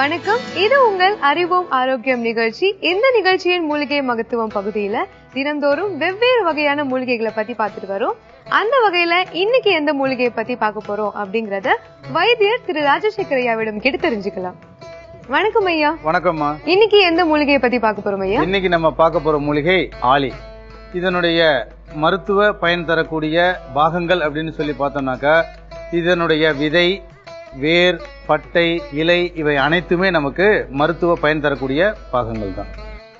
வணக்கம் இது உங்கள் அறிவோம் ஆரோக்கியம் நிகழ்ச்சி இந்த நிகழ்ச்சியின் மூலிகை மகத்துவம் பகுதியில தினந்தோறும் வெவ்வேறு வகையான மூலிகைகளை பத்தி பார்த்துட்டு வரோம் அந்த வகையில இன்னைக்கு எந்த மூலிகையை பத்தி பார்க்க போறோம் அப்படிங்கறத வைத்தியர் திரு ராஜசேகர் ஐயாவிடம் கேட்டு தெரிஞ்சுக்கலாம் வணக்கம் ஐயா வணக்கம்மா இன்னைக்கு எந்த மூலிகையை பத்தி பார்க்க போறோம் ஐயா இன்னைக்கு நம்ம பார்க்க போற மூலிகை ஆளி இதனுடைய மருத்துவ பயன் தரக்கூடிய பாகங்கள் அப்படின்னு சொல்லி பார்த்தோம்னாக்கா இதனுடைய விதை வேர் பட்டை இலை இவை அனைத்துமே நமக்கு மருத்துவ பயன் தரக்கூடிய பாகங்கள் தான்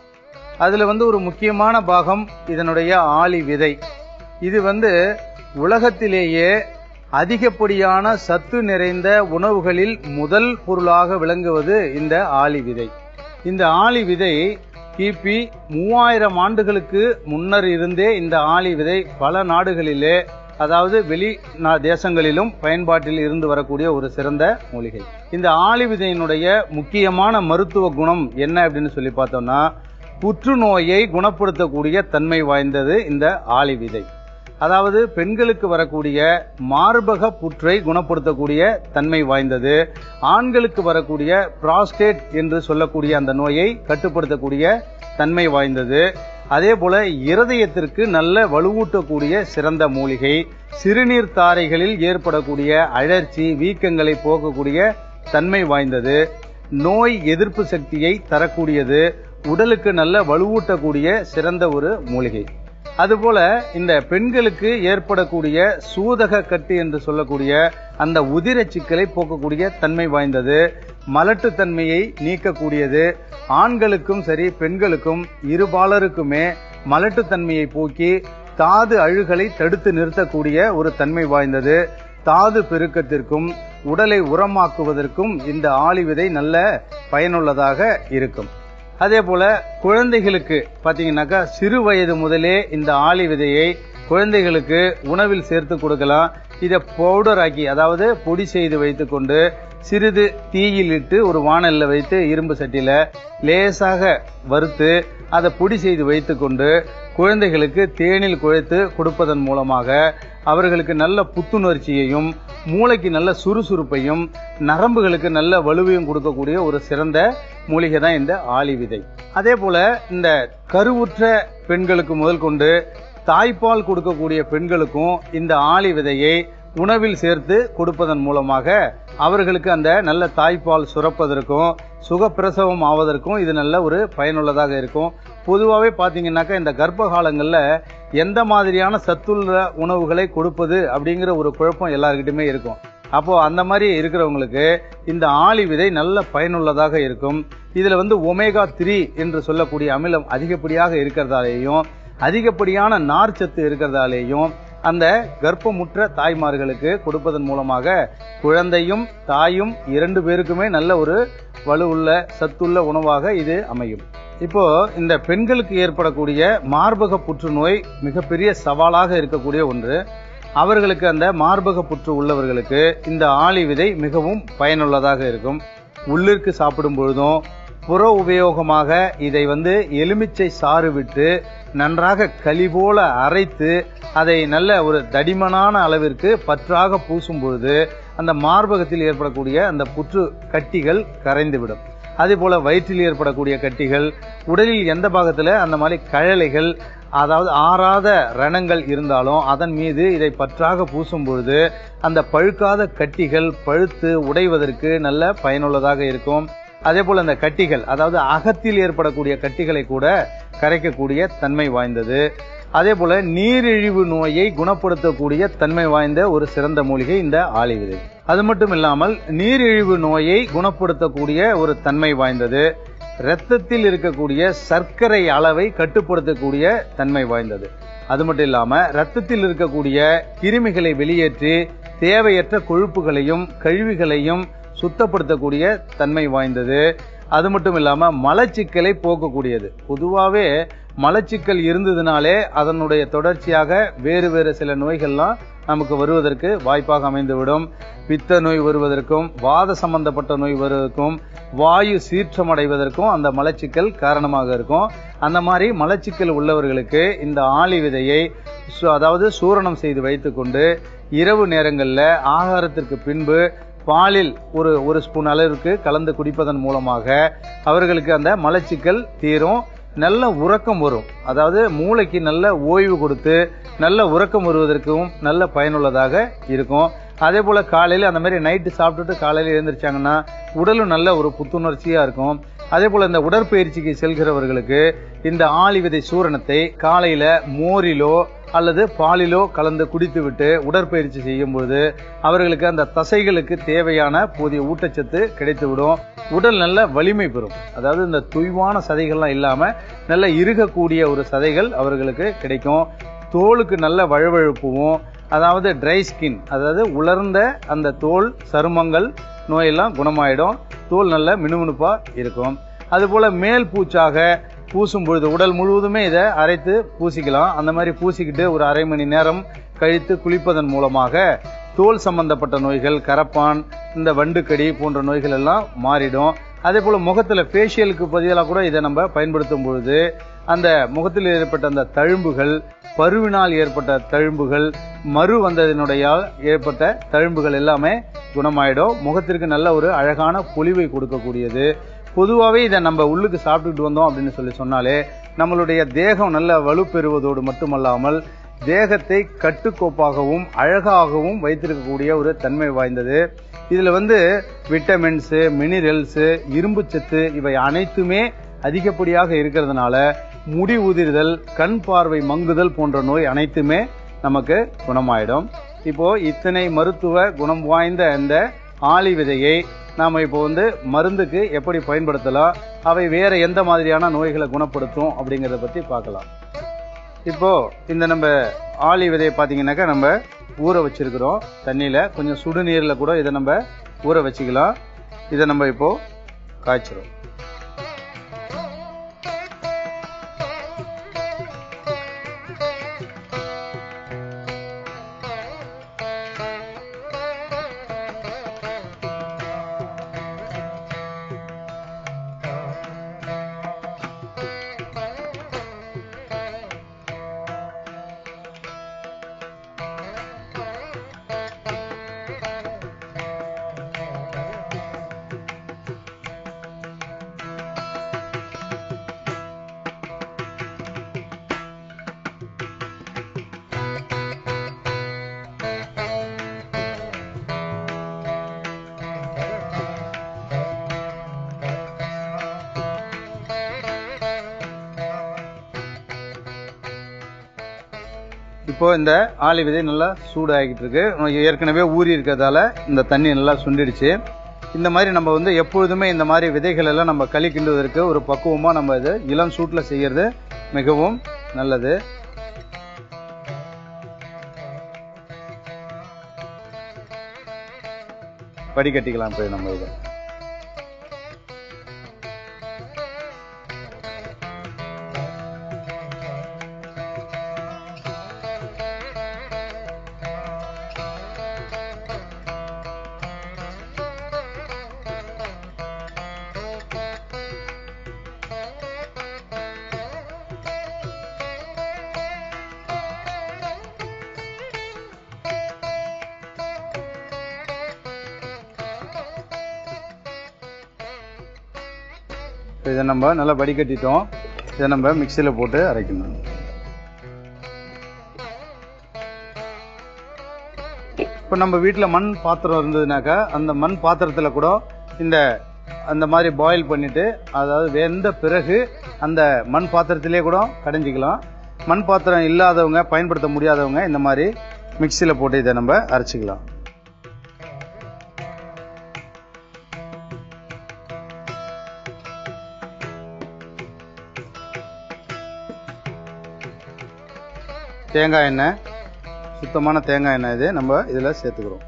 அதுல வந்து ஒரு முக்கியமான பாகம் இதனுடைய ஆளி விதை இது வந்து உலகத்திலேயே அதிகப்படியான சத்து நிறைந்த உணவுகளில் முதல் பொருளாக விளங்குவது இந்த ஆளி விதை இந்த ஆளி விதை கிபி மூவாயிரம் ஆண்டுகளுக்கு முன்னர் இருந்தே இந்த ஆளி விதை பல நாடுகளிலே அதாவது வெளி நா- தேசங்களிலும் பயன்பாட்டில் இருந்து வரக்கூடிய ஒரு சிறந்த மூலிகை இந்த ஆளி விதையினுடைய முக்கியமான மருத்துவ குணம் என்ன அப்படின்னு சொல்லி பார்த்தோம்னா புற்றுநோயை குணப்படுத்தக்கூடிய தன்மை வாய்ந்தது இந்த ஆளி விதை அதாவது பெண்களுக்கு வரக்கூடிய மார்பக புற்றை குணப்படுத்தக்கூடிய தன்மை வாய்ந்தது ஆண்களுக்கு வரக்கூடிய பிராஸ்டேட் என்று சொல்லக்கூடிய அந்த நோயை கட்டுப்படுத்தக்கூடிய தன்மை வாய்ந்தது அதே போல இருதயத்திற்கு நல்ல வலுவூட்டக்கூடிய சிறந்த மூலிகை சிறுநீர் தாரைகளில் ஏற்படக்கூடிய அழற்சி வீக்கங்களை போக்கக்கூடிய தன்மை வாய்ந்தது நோய் எதிர்ப்பு சக்தியை தரக்கூடியது உடலுக்கு நல்ல வலுவூட்டக்கூடிய சிறந்த ஒரு மூலிகை அதுபோல இந்த பெண்களுக்கு ஏற்படக்கூடிய சூதக கட்டு என்று சொல்லக்கூடிய அந்த உதிர சிக்கலை போக்கக்கூடிய தன்மை வாய்ந்தது மலட்டுத்தன்மையை நீக்கக்கூடியது ஆண்களுக்கும் சரி பெண்களுக்கும் இருபாலருக்குமே மலட்டுத்தன்மையை போக்கி தாது அழுகலை தடுத்து நிறுத்தக்கூடிய ஒரு தன்மை வாய்ந்தது தாது பெருக்கத்திற்கும் உடலை உரமாக்குவதற்கும் இந்த ஆளி விதை நல்ல பயனுள்ளதாக இருக்கும் அதே போல குழந்தைகளுக்கு பாத்தீங்கன்னாக்கா சிறு வயது முதலே இந்த ஆளி விதையை குழந்தைகளுக்கு உணவில் சேர்த்து கொடுக்கலாம் இதை பவுடர் ஆக்கி அதாவது பொடி செய்து வைத்துக்கொண்டு சிறிது தீயில் இட்டு ஒரு வாணல்ல வைத்து இரும்பு சட்டியில லேசாக வறுத்து அதை பொடி செய்து வைத்துக்கொண்டு குழந்தைகளுக்கு தேனில் குழைத்து கொடுப்பதன் மூலமாக அவர்களுக்கு நல்ல புத்துணர்ச்சியையும் மூளைக்கு நல்ல சுறுசுறுப்பையும் நரம்புகளுக்கு நல்ல வலுவையும் கொடுக்கக்கூடிய ஒரு சிறந்த மூலிகை தான் இந்த ஆளி விதை அதே போல இந்த கருவுற்ற பெண்களுக்கு முதல் கொண்டு தாய்ப்பால் கொடுக்கக்கூடிய பெண்களுக்கும் இந்த ஆளி விதையை உணவில் சேர்த்து கொடுப்பதன் மூலமாக அவர்களுக்கு அந்த நல்ல தாய்ப்பால் சுரப்பதற்கும் சுகப்பிரசவம் ஆவதற்கும் இது நல்ல ஒரு பயனுள்ளதாக இருக்கும் பொதுவாகவே பார்த்தீங்கன்னாக்கா இந்த கர்ப்ப காலங்களில் எந்த மாதிரியான சத்துள்ள உணவுகளை கொடுப்பது அப்படிங்கிற ஒரு குழப்பம் எல்லாருக்கிட்டுமே இருக்கும் அப்போ அந்த மாதிரி இருக்கிறவங்களுக்கு இந்த ஆளி விதை நல்ல பயனுள்ளதாக இருக்கும் இதுல வந்து ஒமேகா த்ரீ என்று சொல்லக்கூடிய அமிலம் அதிகப்படியாக இருக்கிறதாலேயும் அதிகப்படியான நார்ச்சத்து இருக்கிறதாலேயும் அந்த கர்ப்பமுற்ற தாய்மார்களுக்கு கொடுப்பதன் மூலமாக குழந்தையும் தாயும் இரண்டு பேருக்குமே நல்ல ஒரு வலுவுள்ள சத்துள்ள உணவாக இது அமையும் இப்போ இந்த பெண்களுக்கு ஏற்படக்கூடிய மார்பக புற்றுநோய் மிகப்பெரிய சவாலாக இருக்கக்கூடிய ஒன்று அவர்களுக்கு அந்த மார்பக புற்று உள்ளவர்களுக்கு இந்த ஆளி விதை மிகவும் பயனுள்ளதாக இருக்கும் உள்ளிற்கு சாப்பிடும் பொழுதும் புற உபயோகமாக இதை வந்து எலுமிச்சை சாறு விட்டு நன்றாக களி போல அரைத்து அதை நல்ல ஒரு தடிமனான அளவிற்கு பற்றாக பூசும் பொழுது அந்த மார்பகத்தில் ஏற்படக்கூடிய அந்த புற்று கட்டிகள் கரைந்துவிடும் அதே போல வயிற்றில் ஏற்படக்கூடிய கட்டிகள் உடலில் எந்த பாகத்துல அந்த மாதிரி கழலைகள் அதாவது ஆறாத ரணங்கள் இருந்தாலும் அதன் மீது இதை பற்றாக பூசும் பொழுது அந்த பழுக்காத கட்டிகள் பழுத்து உடைவதற்கு நல்ல பயனுள்ளதாக இருக்கும் அதே போல அந்த கட்டிகள் அதாவது அகத்தில் ஏற்படக்கூடிய கட்டிகளை கூட கரைக்கக்கூடிய தன்மை வாய்ந்தது அதே போல நீரிழிவு நோயை குணப்படுத்தக்கூடிய தன்மை வாய்ந்த ஒரு சிறந்த மூலிகை இந்த ஆளி விதை அது மட்டும் இல்லாமல் நீரிழிவு நோயை குணப்படுத்தக்கூடிய ஒரு தன்மை வாய்ந்தது இரத்தத்தில் இருக்கக்கூடிய சர்க்கரை அளவை கட்டுப்படுத்தக்கூடிய தன்மை வாய்ந்தது அது மட்டும் இல்லாம ரத்தத்தில் இருக்கக்கூடிய கிருமிகளை வெளியேற்றி தேவையற்ற கொழுப்புகளையும் கழிவுகளையும் சுத்தப்படுத்தக்கூடிய தன்மை வாய்ந்தது அது மட்டும் இல்லாம மலச்சிக்கலை போக்கக்கூடியது பொதுவாகவே மலச்சிக்கல் இருந்ததுனாலே அதனுடைய தொடர்ச்சியாக வேறு வேறு சில நோய்கள்லாம் நமக்கு வருவதற்கு வாய்ப்பாக அமைந்துவிடும் பித்த நோய் வருவதற்கும் வாத சம்பந்தப்பட்ட நோய் வருவதற்கும் வாயு சீற்றம் அடைவதற்கும் அந்த மலச்சிக்கல் காரணமாக இருக்கும் அந்த மாதிரி மலச்சிக்கல் உள்ளவர்களுக்கு இந்த ஆளி விதையை சு- அதாவது சூரணம் செய்து வைத்துக்கொண்டு இரவு நேரங்களில் ஆகாரத்திற்கு பின்பு பாலில் ஒரு ஒரு ஸ்பூன் அளவிற்கு கலந்து குடிப்பதன் மூலமாக அவர்களுக்கு அந்த மலச்சிக்கல் தீரும் நல்ல உறக்கம் வரும் அதாவது மூளைக்கு நல்ல ஓய்வு கொடுத்து நல்ல உறக்கம் வருவதற்கும் நல்ல பயனுள்ளதாக இருக்கும் அதே போல காலையில அந்த மாதிரி நைட்டு சாப்பிட்டுட்டு காலையில எழுந்திரிச்சாங்கன்னா உடலும் நல்ல ஒரு புத்துணர்ச்சியா இருக்கும் அதே போல இந்த உடற்பயிற்சிக்கு செல்கிறவர்களுக்கு இந்த ஆளி விதை சூரணத்தை காலையில மோரிலோ அல்லது பாலிலோ கலந்து குடித்துவிட்டு உடற்பயிற்சி செய்யும் பொழுது அவர்களுக்கு அந்த தசைகளுக்கு தேவையான போதிய ஊட்டச்சத்து கிடைத்துவிடும் உடல் நல்ல வலிமை பெறும் அதாவது இந்த துய்வான சதைகள்லாம் இல்லாம நல்ல இறுகக்கூடிய ஒரு சதைகள் அவர்களுக்கு கிடைக்கும் தோலுக்கு நல்ல வழுவழுப்புவும் அதாவது ட்ரை ஸ்கின் அதாவது உலர்ந்த அந்த தோல் சருமங்கள் நோயெல்லாம் குணமாயிடும் தோல் நல்ல மினுமினுப்பா இருக்கும் அதுபோல மேல் பூச்சாக பூசும் பொழுது உடல் முழுவதுமே இதை அரைத்து பூசிக்கலாம் அந்த மாதிரி பூசிக்கிட்டு ஒரு அரை மணி நேரம் கழித்து குளிப்பதன் மூலமாக தோல் சம்பந்தப்பட்ட நோய்கள் கரப்பான் இந்த வண்டுக்கடி போன்ற நோய்கள் எல்லாம் மாறிடும் அதே போல முகத்துல ஃபேஷியலுக்கு பதிலாக கூட இதை நம்ம பயன்படுத்தும் பொழுது அந்த முகத்தில் ஏற்பட்ட அந்த தழும்புகள் பருவினால் ஏற்பட்ட தழும்புகள் மறு வந்ததினுடையால் ஏற்பட்ட தழும்புகள் எல்லாமே குணமாயிடும் முகத்திற்கு நல்ல ஒரு அழகான பொலிவை கொடுக்கக்கூடியது பொதுவாகவே இதை நம்ம உள்ளுக்கு சாப்பிட்டுட்டு வந்தோம் அப்படின்னு சொல்லி சொன்னாலே நம்மளுடைய தேகம் நல்ல வலுப்பெறுவதோடு மட்டுமல்லாமல் தேகத்தை கட்டுக்கோப்பாகவும் அழகாகவும் வைத்திருக்கக்கூடிய ஒரு தன்மை வாய்ந்தது இதுல வந்து விட்டமின்ஸ் மினரல்ஸ் இரும்புச்சத்து இவை அனைத்துமே அதிகப்படியாக இருக்கிறதுனால முடி உதிர்தல் கண் பார்வை மங்குதல் போன்ற நோய் அனைத்துமே நமக்கு குணமாயிடும் இப்போ இத்தனை மருத்துவ குணம் வாய்ந்த இந்த ஆளி விதையை நாம இப்போ வந்து மருந்துக்கு எப்படி பயன்படுத்தலாம் அவை வேற எந்த மாதிரியான நோய்களை குணப்படுத்தும் அப்படிங்கறத பத்தி பார்க்கலாம் இப்போ இந்த நம்ம ஆளி விதையை பாத்தீங்கன்னாக்கா நம்ம ஊற வச்சிருக்கிறோம் தண்ணியில கொஞ்சம் சுடுநீர்ல கூட இதை நம்ம ஊற வச்சுக்கலாம் இதை நம்ம இப்போ காய்ச்சிரும் இப்போ இந்த ஆளி விதை நல்லா சூடாகிட்டு இருக்கு ஏற்கனவே ஊறி இருக்கிறதால இந்த தண்ணி நல்லா சுண்டிடுச்சு இந்த மாதிரி நம்ம வந்து எப்பொழுதுமே இந்த மாதிரி விதைகள் எல்லாம் நம்ம களி கிண்டுவதற்கு ஒரு பக்குவமா நம்ம இது இளம் சூட்ல செய்யறது மிகவும் நல்லது வடிகட்டிக்கலாம் போய் நம்ம இதை இப்போ இதை நம்ம நல்லா வடிகட்டிட்டோம் இதை நம்ம மிக்சியில் போட்டு அரைக்கணும் இப்போ நம்ம வீட்டில் மண் பாத்திரம் இருந்ததுனாக்கா அந்த மண் பாத்திரத்தில் கூட இந்த அந்த மாதிரி பாயில் பண்ணிட்டு அதாவது வெந்த பிறகு அந்த மண் பாத்திரத்திலே கூட கடைஞ்சிக்கலாம் மண் பாத்திரம் இல்லாதவங்க பயன்படுத்த முடியாதவங்க இந்த மாதிரி மிக்சியில் போட்டு இதை நம்ம அரைச்சிக்கலாம் தேங்காய் எண்ணெய் சுத்தமான தேங்காய் எண்ணெய் இது நம்ம இதில் சேர்த்துக்கிறோம்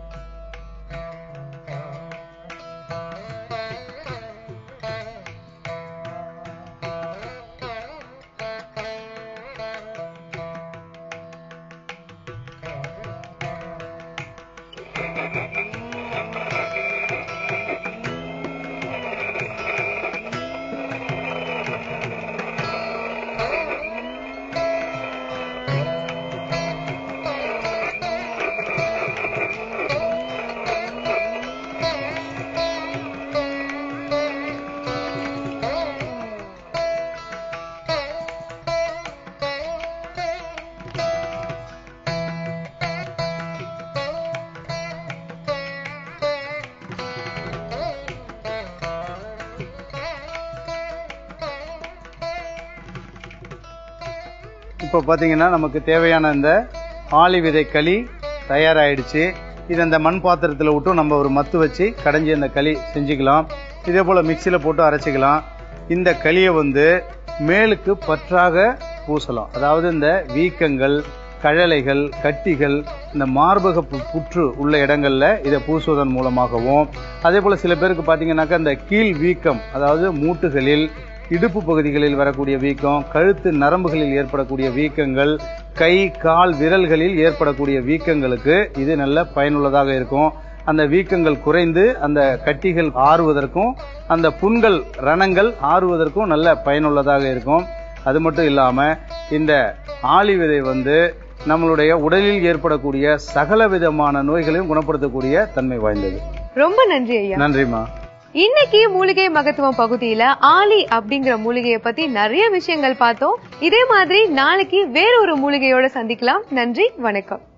இப்போ பார்த்தீங்கன்னா நமக்கு தேவையான இந்த ஆளி விதை களி தயாராகிடுச்சு இது அந்த மண் பாத்திரத்தில் விட்டும் நம்ம ஒரு மத்து வச்சு கடைஞ்சி அந்த களி செஞ்சுக்கலாம் இதே போல் மிக்சியில் போட்டு அரைச்சிக்கலாம் இந்த களியை வந்து மேலுக்கு பற்றாக பூசலாம் அதாவது இந்த வீக்கங்கள் கழலைகள் கட்டிகள் இந்த மார்பக பு- புற்று உள்ள இடங்கள்ல இதை பூசுவதன் மூலமாகவும் அதே போல சில பேருக்கு பார்த்தீங்கன்னாக்கா இந்த கீழ் வீக்கம் அதாவது மூட்டுகளில் இடுப்பு பகுதிகளில் வரக்கூடிய வீக்கம் கழுத்து நரம்புகளில் ஏற்படக்கூடிய வீக்கங்கள் கை கால் விரல்களில் ஏற்படக்கூடிய வீக்கங்களுக்கு இது நல்ல பயனுள்ளதாக இருக்கும் அந்த வீக்கங்கள் குறைந்து அந்த கட்டிகள் ஆறுவதற்கும் அந்த புண்கள் ரணங்கள் ஆறுவதற்கும் நல்ல பயனுள்ளதாக இருக்கும் அது மட்டும் இல்லாம இந்த ஆளி விதை வந்து நம்மளுடைய உடலில் ஏற்படக்கூடிய சகல விதமான நோய்களையும் குணப்படுத்தக்கூடிய தன்மை வாய்ந்தது ரொம்ப நன்றி ஐயா நன்றிம்மா இன்னைக்கு மூலிகை மகத்துவம் பகுதியில ஆலி அப்படிங்கிற மூலிகையை பத்தி நிறைய விஷயங்கள் பார்த்தோம் இதே மாதிரி நாளைக்கு வேற ஒரு மூலிகையோட சந்திக்கலாம் நன்றி வணக்கம்